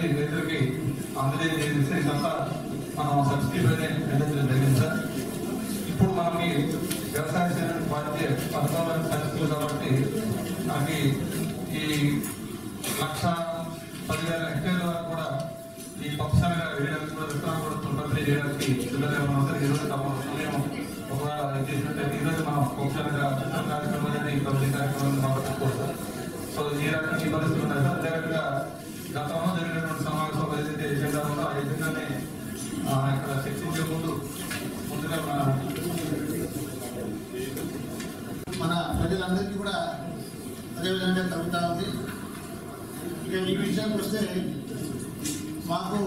రైతులకి అందజేసి ఇదంతా మనం సబ్సిడీ పైన అందించడం జరిగింది సార్ ఇప్పుడు మనకి వ్యవసాయ శాఖ వారికి పథకాల పరిస్థితులు కాబట్టి మనకి ఈ లక్ష పదివేల హెక్టర్ల వరకు కూడా ఈ పక్షాలుగా వేయడానికి కూడా విత్తనాలు కూడా పంపిణీ చేయడానికి సిద్ధంగా ఉన్నాం సార్ ఈరోజు తమ సమయం ఒకవేళ చేసినట్లయితే ఈరోజు మనం పక్షాలుగా కార్యక్రమం అనేది ఈ పంపిణీ కార్యక్రమాన్ని మనం పెట్టుకోవచ్చు సార్ సో ఈ రకంగా ఈ పరిస్థితులు ఉన్నాయి సార్ అదేవిధంగా గతంలో జరిగినటువంటి సమావేశంలో ఏదైతే ఎజెండా ఉందో ఆ ఎజెండాని ఆ, ఇక్కడ చర్చించే ముందు ముందుగా మన మన ప్రజలందరికీ కూడా అదేవిధంగా తగ్గుతూ ఉంది ఇక ఈ విషయానికి వస్తే మాకు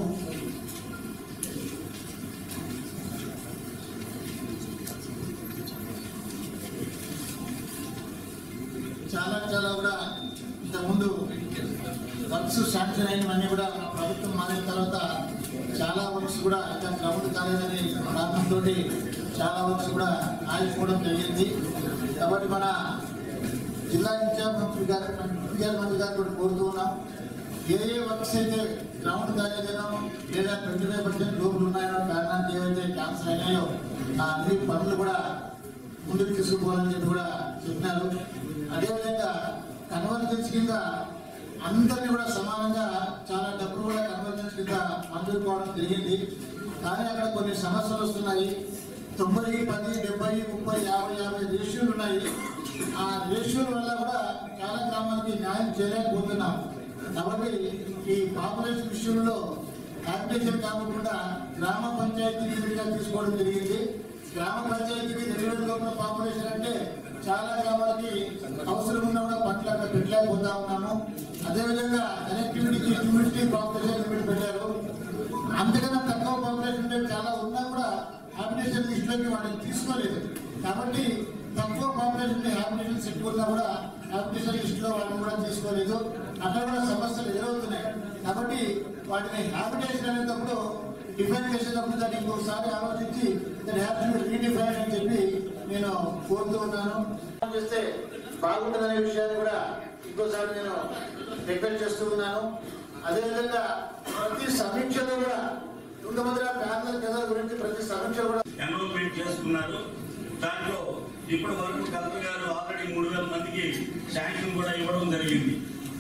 చాలా చాలా కూడా ఇంతకుముందు వర్క్స్ శాంక్షన్ అయినవన్నీ కూడా మన ప్రభుత్వం మారిన తర్వాత చాలా వర్క్స్ కూడా ఇంకా గ్రౌండ్ కాలేదని కారణంతో చాలా వర్క్స్ కూడా ఆగిపోవడం జరిగింది కాబట్టి మన జిల్లా ఇన్ఛార్జ్ మంత్రి గారు ఇన్ఛార్జ్ మంత్రి గారు కూడా కోరుతూ ఉన్నాం ఏ ఏ వర్క్స్ అయితే గ్రౌండ్ కాలేదనో లేదా ట్వంటీ ఫైవ్ పర్సెంట్ లోపులు ఉన్నాయో కారణానికి ఏవైతే క్యాన్సర్ అయినాయో ఆ అన్ని పనులు కూడా ముందుకు తీసుకుపోవాలని చెప్పి కూడా చెప్పినారు అదేవిధంగా కన్వర్జెన్స్ కింద అందరినీ కూడా సమానంగా చాలా డబ్బులు కూడా కన్వర్జెన్స్ కింద మంజూరు కావడం జరిగింది కానీ అక్కడ కొన్ని సమస్యలు వస్తున్నాయి తొంభై పది డెబ్బై ముప్పై యాభై యాభై రేషియోలు ఉన్నాయి ఆ రేషియోల వల్ల కూడా చాలా గ్రామాలకి న్యాయం చేయలేకపోతున్నాం కాబట్టి ఈ పాపులేషన్ విషయంలో కాంపిటీషన్ కాకుండా గ్రామ పంచాయతీ నిధులుగా తీసుకోవడం జరిగింది గ్రామ పంచాయతీకి రెండు లోపల పాపులేషన్ అంటే చాలా గ్రామాలకి అవసరం ఉన్నా కూడా పట్ల అక్కడ పెట్టలేకపోతా ఉన్నాము అదేవిధంగా కనెక్టివిటీకి హ్యూమిడిటీ పాపులేషన్ లిమిట్ పెట్టారు అంతకన్నా తక్కువ పాపులేషన్ ఉంటే చాలా ఉన్నా కూడా హ్యాబిటేషన్ లిస్టులోకి వాళ్ళని తీసుకోలేదు కాబట్టి తక్కువ పాపులేషన్ హ్యాబిటేషన్ సెట్ ఉన్నా కూడా హ్యాబిటేషన్ లిస్టులో వాళ్ళని కూడా తీసుకోలేదు అక్కడ కూడా సమస్యలు ఎదురవుతున్నాయి కాబట్టి వాటిని హ్యాబిటేషన్ అనేటప్పుడు డిఫైన్ చేసేటప్పుడు దాన్ని ఇంకోసారి ఆలోచించి దాని హ్యాబిట్ రీడిఫైన్ అని చెప్పి నేను కోరుతూ ఉన్నాను చేస్తే బాగుంటుందనే విషయాన్ని కూడా ఇంకోసారి నేను రిక్వెస్ట్ చేస్తూ ఉన్నాను అదేవిధంగా ప్రతి సమీక్షలో కూడా తుంగభద్ర ప్యానల్ కథ గురించి ప్రతి సమీక్ష కూడా ఎన్రోల్మెంట్ చేసుకున్నారు దాంట్లో ఇప్పటి వరకు కలెక్టర్ గారు ఆల్రెడీ మూడు వేల మందికి శాంక్షన్ కూడా ఇవ్వడం జరిగింది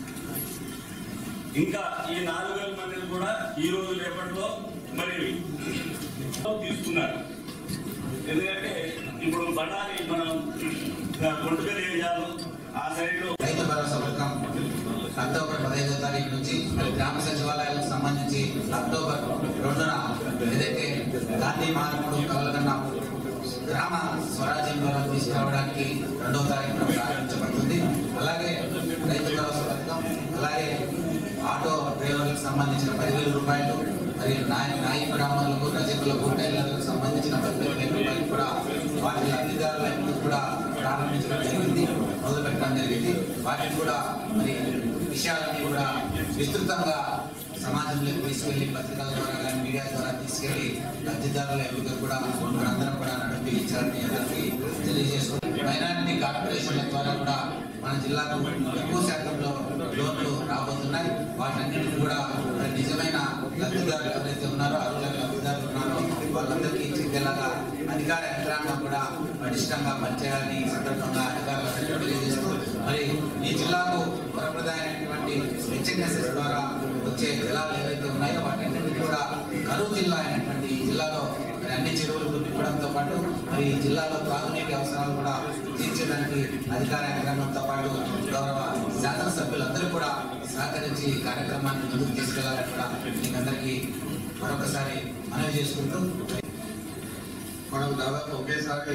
ఇంకా ఈ నాలుగు వేల మందిని కూడా ఈ రోజు రేపట్లో మరి తీసుకున్నారు ఎందుకంటే ఇప్పుడు బళ్ళారి మనం కొండగల్ ఏరియాలో ఆ సైడ్లో రైతు భరోసా పథకం అక్టోబర్ పదహైదో తారీఖు నుంచి మరి గ్రామ సచివాలయాలకు సంబంధించి అక్టోబర్ రెండున ఏదైతే గాంధీ మార్పుడు కలగన్న గ్రామ స్వరాజ్యం ద్వారా తీసుకురావడానికి రెండవ తారీఖున ప్రారంభించబడుతుంది అలాగే రైతు భరోసా పథకం అలాగే ఆటో డ్రైవర్లకు సంబంధించిన పదివేల రూపాయలు మరి నాయ నాయి బ్రాహ్మణులకు రజకులకు టైలర్లకు సంబంధించిన పదివేల వేల రూపాయలు కూడా వాటి లబ్ధిదారులకు కూడా ప్రారంభించడం జరిగింది మొదలు పెట్టడం జరిగింది వాటిని కూడా మరి విషయాలన్నీ కూడా విస్తృతంగా సమాజంలోకి తీసుకెళ్లి పత్రికల ద్వారా కానీ మీడియా ద్వారా తీసుకెళ్లి లబ్ధిదారుల ఎన్నికలు కూడా మనందరం కూడా నడిపించాలని అందరికీ తెలియజేసుకుంటాం మైనారిటీ కార్పొరేషన్ల ద్వారా కూడా మన జిల్లాకు ఎక్కువ శాతంలో లోన్లు రాబోతున్నాయి వాటన్నిటిని కూడా మరి నిజమైన లబ్ధిదారులు ఎవరైతే ఉన్నారో అర్హుల లబ్ధిదారులు ఉన్నారో వాళ్ళందరికీ చెందేలాగా అధికార యంత్రాంగం కూడా పటిష్టంగా పనిచేయాలని ఈ సందర్భంగా అధికారులకు తెలియజేస్తూ మరి ఈ జిల్లాకు వరప్రదాయమైనటువంటి హెచ్ఎన్ఎస్ఎస్ ద్వారా వచ్చే జలాలు ఏవైతే ఉన్నాయో వాటన్నింటినీ కూడా కరువు జిల్లా అయినటువంటి ఈ జిల్లాలో మరి అన్ని చెరువులు నింపడంతో పాటు మరి ఈ జిల్లాలో త్రాగునీటి అవసరాలు కూడా తీర్చడానికి అధికార యంత్రాంగంతో పాటు గౌరవ శాసనసభ్యులందరూ కూడా సహకరించి ఈ కార్యక్రమాన్ని ముందుకు తీసుకెళ్లాలని కూడా మీకు అందరికీ మరొకసారి మనవి చేసుకుంటూ మనం దాదాపు ఒకేసారి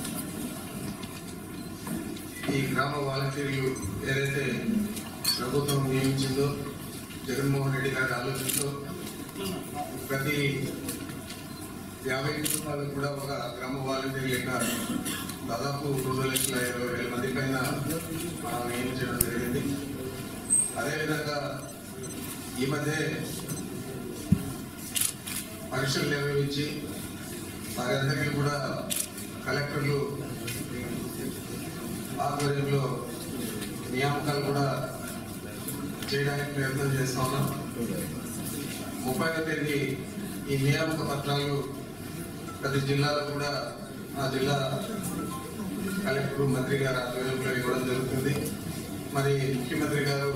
ఈ గ్రామ వాలంటీర్లు ఏదైతే ప్రభుత్వం నియమించిందో జగన్మోహన్ రెడ్డి గారి ఆలోచనతో ప్రతి యాభై కుటుంబాలకు కూడా ఒక గ్రామ వాలంటీర్ లెక్క దాదాపు రెండు లక్షల ఇరవై వేల మంది పైన మనం నియమించడం జరిగింది అదేవిధంగా ఈ మధ్య పరీక్షలు నిర్వహించి వారందరికీ కూడా కలెక్టర్లు ఆధ్వర్యంలో నియామకాలు కూడా చేయడానికి ప్రయత్నం చేస్తా ఉన్నాం ముప్పైవ తేదీ ఈ నియామక పత్రాలు ప్రతి జిల్లాలో కూడా ఆ జిల్లా కలెక్టర్ మంత్రి గారు ఆధ్వర్యంలో ఇవ్వడం జరుగుతుంది మరి ముఖ్యమంత్రి గారు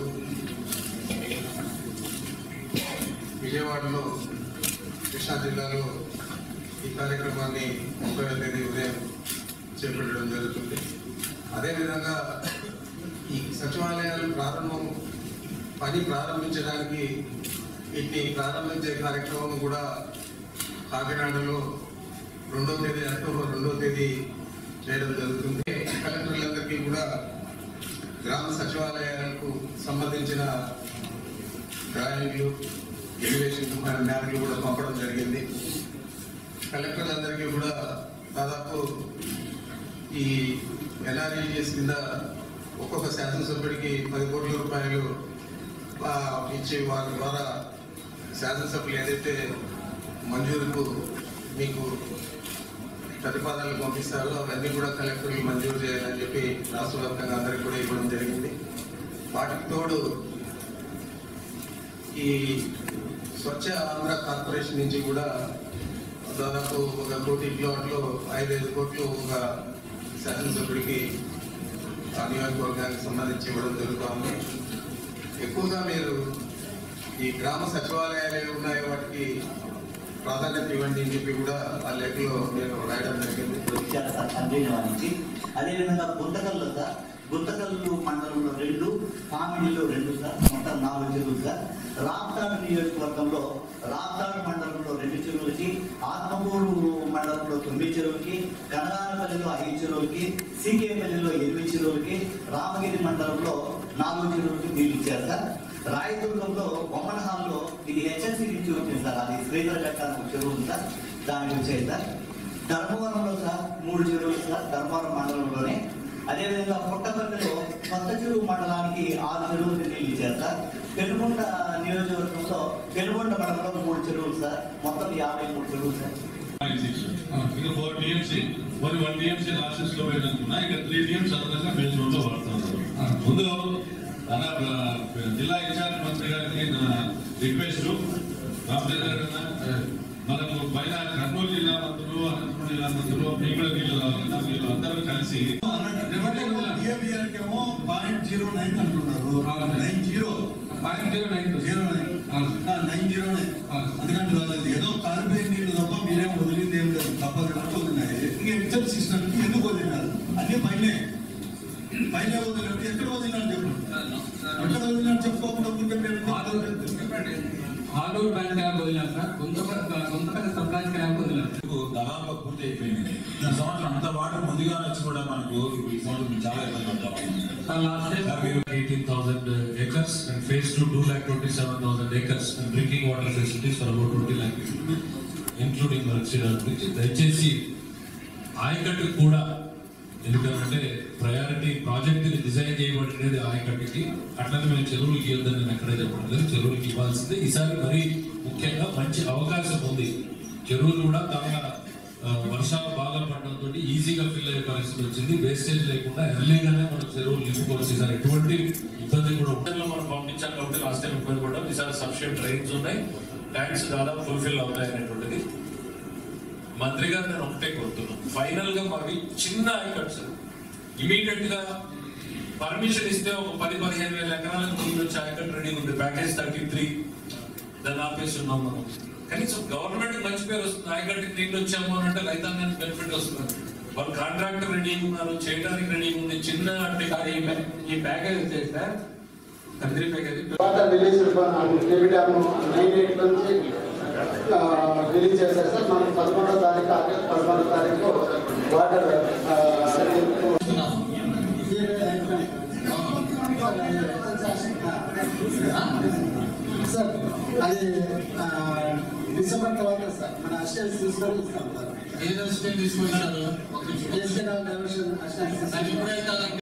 విజయవాడలో కృష్ణా జిల్లాలో ఈ కార్యక్రమాన్ని ముప్పై తేదీ ఉదయం చేపట్టడం జరుగుతుంది అదేవిధంగా ఈ సచివాలయాలు ప్రారంభం పని ప్రారంభించడానికి వీటిని ప్రారంభించే కార్యక్రమం కూడా కాకినాడలో రెండో తేదీ అక్టోబర్ రెండో తేదీ చేయడం జరుగుతుంది కలెక్టర్లందరికీ కూడా గ్రామ సచివాలయాలకు సంబంధించిన డ్రాయింగ్లు ఎలివేషన్ మ్యాప్లు కూడా పంపడం జరిగింది కలెక్టర్లందరికీ కూడా దాదాపు ఈ ఎన్ఆర్ఈజిఎస్ కింద ఒక్కొక్క శాసనసభ్యుడికి పది కోట్ల రూపాయలు ఆ, ఇచ్చి వారి ద్వారా శాసనసభ్యులు ఏదైతే మంజూరుకు మీకు ప్రతిపాదనలు పంపిస్తారో అవన్నీ కూడా కలెక్టర్లు మంజూరు చేయాలని చెప్పి రాష్ట్ర వ్యాప్తంగా అందరికీ కూడా ఇవ్వడం జరిగింది వాటికి తోడు ఈ స్వచ్ఛ ఆంధ్ర కార్పొరేషన్ నుంచి కూడా దాదాపు ఒక కోటి ప్లాట్లు ఐదైదు కోట్లు ఒక శాసనసభ్యుడికి ఆ నియోజకవర్గానికి సంబంధించి ఇవ్వడం జరుగుతోంది ఎక్కువగా మీరు ఈ గ్రామ సచివాలయాలు ఏవి ఉన్నాయో వాటికి ప్రాధాన్యత ఇవ్వండి అని చెప్పి కూడా ఆ లేఖలో నేను రాయడం జరిగింది ఇచ్చారు సార్ సందేశం అదేవిధంగా గుంతకల్లు సార్ గుంతకల్లు మండలంలో రెండు కామిడిలో రెండు సార్ మొత్తం నాలుగు చెరువులు సార్ రాప్తాడు నియోజకవర్గంలో రాప్తాడు మండలంలో రెండు చెరువులకి ఆత్మకూరు మండలంలో తొమ్మిది చెరువులకి కనగానపల్లిలో ఐదు చెరువులకి సీకేపల్లిలో ఎనిమిది చెరువులకి రామగిరి మండలంలో నాలుగు చెరువులకి నీళ్ళు ఇచ్చారు సార్ రాయదుర్గంలో బొమ్మనహాల్లో ఇది హెచ్ఎస్సి నుంచి వచ్చింది సార్ అది శ్రీధర లెక్క చెరువు ఉంది సార్ దానికి వచ్చాయి సార్ ధర్మవరంలో సార్ మూడు చెరువులు సార్ ధర్మవరం మండలంలోనే అదేవిధంగా పుట్టపల్లిలో కొత్త చెరువు మండలానికి ఆరు చెరువులు నీళ్ళు ఇచ్చారు సార్ పెనుగొండ నియోజకవర్గంలో పెనుగొండ మండలంలో మూడు చెరువులు సార్ మొత్తం యాభై మూడు చెరువులు సార్ ఇంకా ఫోర్ టీఎంసీ మరి వన్ టీఎంసీ లాసెస్ లో పోయినట్టున్నా ఇక త్రీ టీఎంసీ అదనంగా ఫేజ్ వన్ లో పడుతున్నారు ముందు మన ఆ, జిల్లా ఇన్ఛార్జ్ మంత్రి గారికి నా రిక్వెస్ట్ రామచంద్ర గారు మనకు పైన కర్నూలు జిల్లా మంత్రులు అనంతపురం జిల్లా మంత్రులు మీకు కూడా వీళ్ళు కావాలన్నా మీరు అందరూ కలిసి ఏమో పాయింట్ జీరో నైన్ అంటున్నారు nine zero point zero nine zero nine nine zero nine అందుకంటే వాళ్ళది ఏదో కాలిపోయిన నీళ్ళు తప్ప మీరేం వదిలింది ఏం లేదు తప్ప రెండు వదిలినాయి ఇంకా ఎగ్జామ్ సిస్టమ్ ఎందుకు వదిలినారు అన్ని పైనే పైన వదిలినట్టు ఎక్కడ వదిలినారు చెప్పండి ఎక్కడ వదిలినారు చెప్పుకోకుండా ఉంటే మేము చెప్పండి ఆలూరు బ్యాంక్ యాప్ వదిలాం సార్ గుంతపల్లి గుంతపల్లి సర్పంచ్ యాప్ వదిలాం దాదాపు పూర్తి అయిపోయింది ఈ సంవత్సరం అంత వాటర్ ముందుగా వచ్చి కూడా మనకు ఈ సంవత్సరం చాలా ఇబ్బంది పడతాం sir last time Sir, we have 18,000 acres and phase two, 2,27,000 acres and drinking water facilities for about 20 lakh people, including Marksira, which దయచేసి ఆయకట్టు కూడా ఎందుకంటే ప్రయారిటీ ప్రాజెక్ట్ డిజైన్ చేయబడినది ఆయకట్టుకి అట్లనే మేము చెరువులకి ఇవ్వద్దని నేను ఎక్కడే చెప్పడం లేదు చెరువులకి ఇవ్వాల్సిందే ఈసారి మరీ ముఖ్యంగా మంచి అవకాశం ఉంది చెరువులు కూడా చాలా ఆ, వర్షాలు బాగా పడడంతో ఈజీగా ఫిల్ అయ్యే పరిస్థితి వచ్చింది వేస్టేజ్ లేకుండా ఎర్లీగానే మనం చెరువులు నింపుకోవచ్చు ఈసారి ఎటువంటి ఇబ్బంది కూడా ఉంటుంది మనం పంపించాం కాబట్టి లాస్ట్ టైం ఇబ్బంది పడ్డాం ఈసారి సఫిషియెంట్ ట్రైన్స్ ఉన్నాయి ట్యాంక్స్ దాదాపు ఫుల్ఫిల్ అవుతాయి అనేటువంటిది మంత్రి గారు నేను ఒకటే కోరుతున్నాను ఫైనల్ గా మావి చిన్న ఐకట్స్ ఇమీడియట్ గా పర్మిషన్ ఇస్తే ఒక పది పదిహేను వేల ఎకరాలకు నీళ్ళు వచ్చే ఐకట్ రెడీ ఉంది ప్యాకేజ్ థర్టీ త్రీ దాన్ని ఆపేసి ఉన్నాం మనం కనీసం గవర్నమెంట్ మంచి పేరు వస్తుంది ఐకట్కి నీళ్ళు వచ్చాము అని అంటే రైతాంగానికి బెనిఫిట్ వస్తుంది వాళ్ళు కాంట్రాక్టర్ రెడీ ఉన్నారు చేయడానికి రెడీ ఉంది చిన్న అంటే సార్ ఈ ప్యా- ఈ ప్యాకేజ్ వచ్చేసి సార్ తండ్రి package water release KB dam nine eight నుంచి ఆ, రిలీజ్ చేశారు సార్ మనం పదకొండో తారీఖు ఆగస్టు పదకొండో తారీఖు వాటర్ ఆ, సార్ అది ఆ, డిసెంబర్ తర్వాత సార్ మన అసిస్టెంట్ తీసుకొని ఇస్తాం సార్ ఏ దృష్టి తీసుకొచ్చారు డైవర్షన్ అసిస్టెంట్